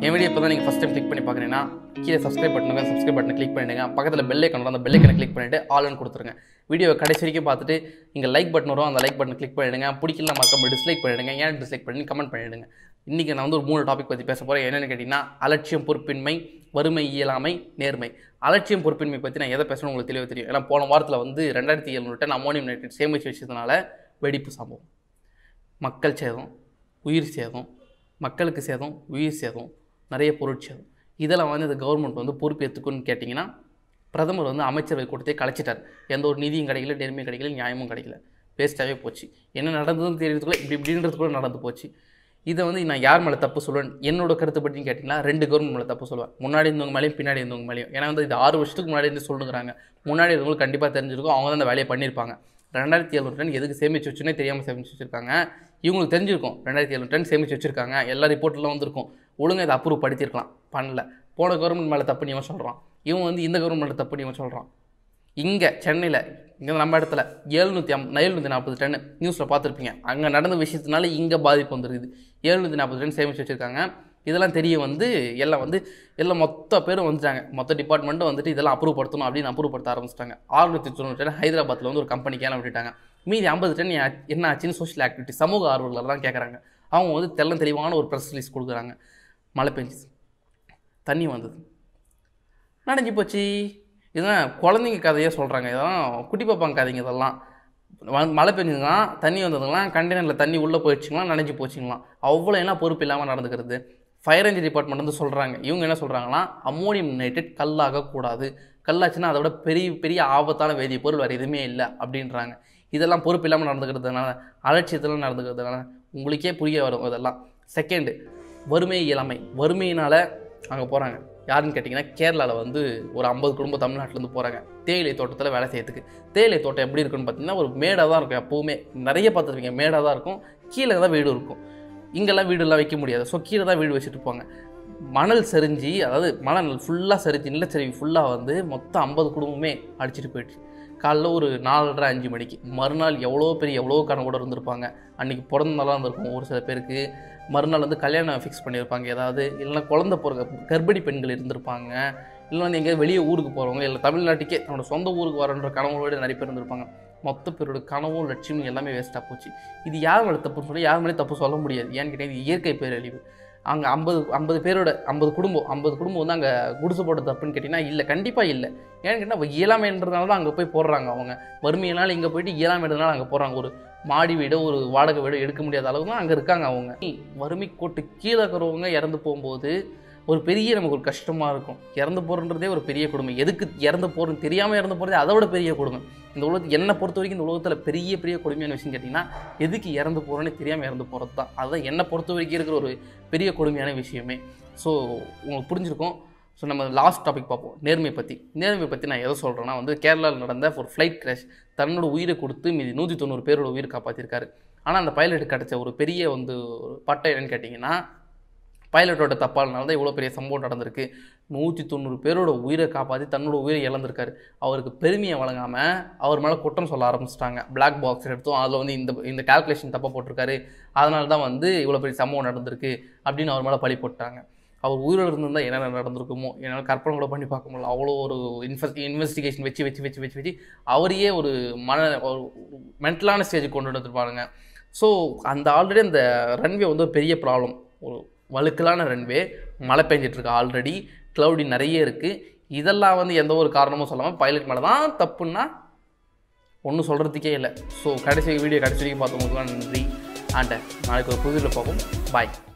என் video இப்போ தான் நீங்கள் ஃபஸ்ட் டைம் கிளிக் பண்ணி பார்க்குறீங்கன்னா கீழே சப்ஸ்கிரைப் பட்டனுங்க சப்ஸ்கிரைப் பட்டனை கிளிக் பண்ணிடுங்க பக்கத்தில் பெல் ஐக்கன் வரும் அந்த பெல் ஐக்கனை கிளிக் பண்ணிட்டு ஆல்னு கொடுத்துருங்க வீடியோ கடைசி வரைக்கும் பார்த்துட்டு இங்கே லைக் பட்டன் வரும் அந்த லைக் பட்டனை கிளிக் பண்ணிடுங்க பிடிக்கல மறக்காம டிஸ்லைக் பண்ணிடுங்க ஏன் டிஸ்லைக் பண்ணி கமெண்ட் பண்ணிடுங்க இன்றைக்கி நான் வந்து ஒரு மூணு டாபிக் பற்றி பேச போகிறேன் என்னென்னு கேட்டிங்கன்னா அலட்சியம் பொறுப்பின்மை வறுமை இயலாமை நேர்மை அலட்சியம் பொறுப்பின்மை பற்றி நான் எதை பேசணும் உங்களுக்கு தெளிவாக தெரியும் ஏன்னா போன வாரத்தில் வந்து ரெண்டாயிரத்தி எழுநூறு டன் அமோனியம் நைட்ரேட் சேமித்து வச்சதுனால வெடிப்பு சம்பவம் மக்கள் சேதம் உயிர் சேதம் மக்களுக்கு சேதம் உயிர் சேதம் நிறைய பொருட்சேதம் இதெல்லாம் வந்து இந்த கவர்மெண்ட் வந்து பொறுப்பேற்றுக்குன்னு கேட்டிங்கன்னா பிரதமர் வந்து அமைச்சரவை கூட்டத்தை கலைச்சிட்டார் எந்த ஒரு நிதியும் கிடைக்கல நேர்மையும் கிடைக்கல நியாயமும் கிடைக்கல வேஸ்ட்டாகவே போச்சு என்ன நடந்ததுன்னு தெரியறதுக்குள்ள இப்படி இப்படின்றதுக்குள்ள நடந்து போச்சு இதை வந்து நான் யார் மேலே தப்பு சொல்லுவேன் என்னோட கருத்துப்படின்னு கேட்டிங்கன்னா ரெண்டு கவர்மெண்ட் மேலே தப்பு சொல்லுவேன் முன்னாடி இருந்தவங்க மேலேயும் பின்னாடி இருந்தவங்க மேலேயும் ஏன்னா வந்து இது ஆறு வருஷத்துக்கு முன்னாடி இருந்து சொல்லுங்கிறாங்க முன்னாடி இருந்தவங்களுக்கு கண்டிப்பாக தெரிஞ்சிருக்கும் அவங்க தான் அந்த வேலையை பண்ணியிருப்பாங்க ரெண்டாயிரத்தி எழுநூறு டன் எதுக்கு சேமிச்சு வச்சுன்னே தெரியாமல் சேமிச்சு வச்சுருக்காங்க இவங்களுக்கு தெரிஞ்சிருக்கும் ரெண்டாயிரத்தி எழுநூறு டன் சேமிச்சு வச்சுருக்காங்க எல்லா ரிப்போர்ட்லாம் வந்திருக்கும் ஒழுங்கா இதை அப்ரூவ் படுத்திருக்கலாம் பண்ணல போன கவர்மெண்ட் மேலே தப்புன்னு இவன் சொல்கிறான் இவன் வந்து இந்த கவர்மெண்ட் மேலே தப்புன்னு இவன் சொல்கிறான் இங்கே சென்னையில் இங்கே நம்ம இடத்துல எழுநூற்றி அம் எழுநூற்றி நாற்பது டன் நியூஸில் பார்த்துருப்பீங்க அங்கே நடந்த விஷயத்தினால இங்கே பாதிப்பு வந்துருக்குது எழுநூற்றி நாற்பது டன் சேமிச்சு வச்சுருக்காங்க இதெல்லாம் தெரிய வந்து எல்லாம் வந்து எல்லாம் மொத்த பேரும் வந்துட்டாங்க மொத்த டிபார்ட்மெண்ட்டும் வந்துட்டு இதெல்லாம் அப்ரூவ் படுத்தணும் அப்படின்னு அப்ரூவ் படுத்த ஆரம்பிச்சிட்டாங்க ஆறுநூற்றி தொண்ணூறு டன் ஹைதராபாத்தில் வந்து ஒரு கம்பெனிக்கு ஏன் விட்டுட்டாங்க மீதி ஐம்பது டன் ஏன் என்ன ஆச்சுன்னு சோஷியல் ஆக்டிவிட்டி சமூக ஆர்வலர் தான் கேட்குறாங்க அவங்க வந்து தெல்லம் தெளிவான ஒரு ப்ரெஸ் ரிலீஸ் கொடுக்குறாங்க மழை பெஞ்சுச்சு தண்ணி வந்தது நனைஞ்சு போச்சு இதுதான் குழந்தைங்க கதையே சொல்கிறாங்க இதெல்லாம் குட்டி பாப்பாங்க கதைங்க இதெல்லாம் வ- மழை பெஞ்சதுங்களாம் தண்ணி வந்ததுங்களாம் கண்டெய்னரில் தண்ணி உள்ளே போயிடுச்சுங்களாம் நனைஞ்சு போச்சுங்களாம் அவ்வளோ என்ன பொறுப்பு இல்லாமல் நடந்துக்கிறது ஃபயர் என்ஜின் டிபார்ட்மெண்ட் வந்து சொல்கிறாங்க இவங்க என்ன சொல்கிறாங்கன்னா அம்மோனியம் நைட்ரேட் கல்லாகக்கூடாது கல்லாச்சுன்னா அதை விட பெரிய பெரிய ஆபத்தான வேதிப்பொருள் வேறு எதுவுமே இல்லை அப்படின்றாங்க இதெல்லாம் பொறுப்பு இல்லாமல் நடந்துக்கிறதுனால அலட்சியத்தில் நடந்துக்கிறதுனால உங்களுக்கே புரிய வரும் இதெல்லாம் செகண்டு வறுமை இளமை வறுமையினால் அங்கே போகிறாங்க யாருன்னு கேட்டிங்கன்னா கேரளாவில் வந்து ஒரு ஐம்பது குடும்பம் தமிழ்நாட்டிலேருந்து போகிறாங்க தேயிலை தோட்டத்தில் வேலை செய்யறதுக்கு தேயிலை தோட்டம் எப்படி இருக்குன்னு பார்த்தீங்கன்னா ஒரு மேடாக தான் இருக்கும் எப்போவுமே நிறைய பார்த்துருப்பீங்க மேடாக தான் இருக்கும் கீழே தான் வீடு இருக்கும் இங்கெல்லாம் வீடுலாம் வைக்க முடியாது ஸோ கீழே தான் வீடு வச்சுட்டு இருப்பாங்க மணல் சரிஞ்சு அதாவது மணல் ஃபுல்லாக சரிஞ்சு நிலச்சரிவு ஃபுல்லாக வந்து மொத்தம் ஐம்பது குடும்பமே அடிச்சிட்டு போயிடுச்சு காலைல ஒரு நாலரை அஞ்சு மணிக்கு மறுநாள் எவ்வளோ பெரிய எவ்வளோ கனவோட இருந்திருப்பாங்க அன்றைக்கி பிறந்த நாளாக இருந்திருக்கும் ஒரு சில பேருக்கு மறுநாள் வந்து கல்யாணம் ஃபிக்ஸ் பண்ணியிருப்பாங்க ஏதாவது இல்லைன்னா குழந்தை பிறக்க கர்ப்பிணி பெண்கள் இருந்திருப்பாங்க இல்லை வந்து எங்கேயாவது வெளியே ஊருக்கு போகிறவங்க இல்லை தமிழ்நாட்டுக்கே தன்னோட சொந்த ஊருக்கு வரன்ற கனவோடு நிறைய பேர் இருந்திருப்பாங்க மொத்த பேரோட கனவும் லட்சியமும் எல்லாமே வேஸ்ட்டாக போச்சு இது யார் மேலே தப்புன்னு சொல்லி யார் மேலே தப்பு சொல்ல முடியாது ஏன்னு கேட்டீங்கன்னா இது இயற்கை பேரழிவு அங்கே ஐம்பது ஐம்பது பேரோட ஐம்பது குடும்பம் ஐம்பது குடும்பம் வந்து அங்கே குடிசை போட்ட தப்புன்னு கேட்டிங்கன்னா இல்லை கண்டிப்பாக இல்லை ஏன்னு கேட்டால் இயலாமைன்றதுனால தான் அங்கே போய் போடுறாங்க அவங்க வறுமையினால் இங்கே போயிட்டு இயலாமைன்றதுனால அங்கே போடுறாங்க ஒரு மாடி வீடோ ஒரு வாடகை வீடோ எடுக்க முடியாத அளவு தான் அங்கே இருக்காங்க அவங்க வறுமை கோட்டு கீழே இருக்கிறவங்க இறந்து போகும்போது ஒரு பெரிய நமக்கு ஒரு கஷ்டமாக இருக்கும் இறந்து போகிறன்றதே ஒரு பெரிய கொடுமை எதுக்கு இறந்து போகிறோம் தெரியாமல் இறந்து போகிறதே அதை விட பெரிய கொடுமை இந்த உலகத்து என்னை பொறுத்த வரைக்கும் இந்த உலகத்தில் பெரிய பெரிய கொடுமையான விஷயம் கேட்டிங்கன்னா எதுக்கு இறந்து போகிறோன்னே தெரியாமல் இறந்து போகிறது தான் அதுதான் என்னை பொறுத்த வரைக்கும் இருக்கிற ஒரு பெரிய கொடுமையான விஷயமே ஸோ உங்களுக்கு புரிஞ்சிருக்கும் ஸோ நம்ம லாஸ்ட் டாபிக் பார்ப்போம் நேர்மை பற்றி நேர்மை பற்றி நான் எதை சொல்கிறேன்னா வந்து கேரளாவில் நடந்த ஒரு ஃப்ளைட் கிராஷ் தன்னோட உயிரை கொடுத்து மீதி நூற்றி தொண்ணூறு பேரோட உயிர் காப்பாற்றிருக்காரு ஆனால் அந்த பைலட் கிடைச்ச ஒரு பெரிய வந்து ஒரு பட்டை என்னன்னு கேட்டிங்கன்னா பைலட்டோட தப்பாலனால தான் இவ்வளோ பெரிய சம்பவம் நடந்திருக்கு நூற்றி தொண்ணூறு பேரோட உயிரை காப்பாற்றி தன்னோட உயிரை இழந்திருக்காரு அவருக்கு பெருமையை வழங்காமல் அவர் மேலே குற்றம் சொல்ல ஆரம்பிச்சிட்டாங்க Black பாக்ஸ் எடுத்தோம் அதில் வந்து இந்த இந்த கால்குலேஷன் தப்பாக போட்டிருக்காரு அதனால தான் வந்து இவ்வளோ பெரிய சம்பவம் நடந்திருக்கு அப்படின்னு அவர் மேலே பழி போட்டாங்க அவர் உயிரோடு இருந்திருந்தால் என்னென்ன நடந்திருக்குமோ என்னால் கற்பனை கூட பண்ணி பார்க்க முடியல அவ்வளோ ஒரு இன்வெஸ்ட் இன்வெஸ்டிகேஷன் வச்சு வச்சு வச்சு வச்சு வச்சு அவரையே ஒரு மன ஒரு மென்டலான ஸ்டேஜுக்கு கொண்டு வந்துருப்பாருங்க ஸோ அந்த ஆல்ரெடி அந்த ரன்வே வந்து ஒரு பெரிய ப்ராப்ளம் ஒரு வழுக்கலான ரன்வே மழை பெஞ்சிட்டு இருக்கு ஆல்ரெடி க்ளவுடி நிறைய இருக்குது இதெல்லாம் வந்து எந்த ஒரு காரணமும் சொல்லாமல் பைலட் மேலே தான் தப்புன்னா ஒன்றும் சொல்கிறதுக்கே இல்லை ஸோ கடைசி வீடியோ கடைசி வரைக்கும் பார்த்தவங்களுக்குலாம் நன்றி அண்ட் நாளைக்கு ஒரு புதுதில் பார்ப்போம் பாய்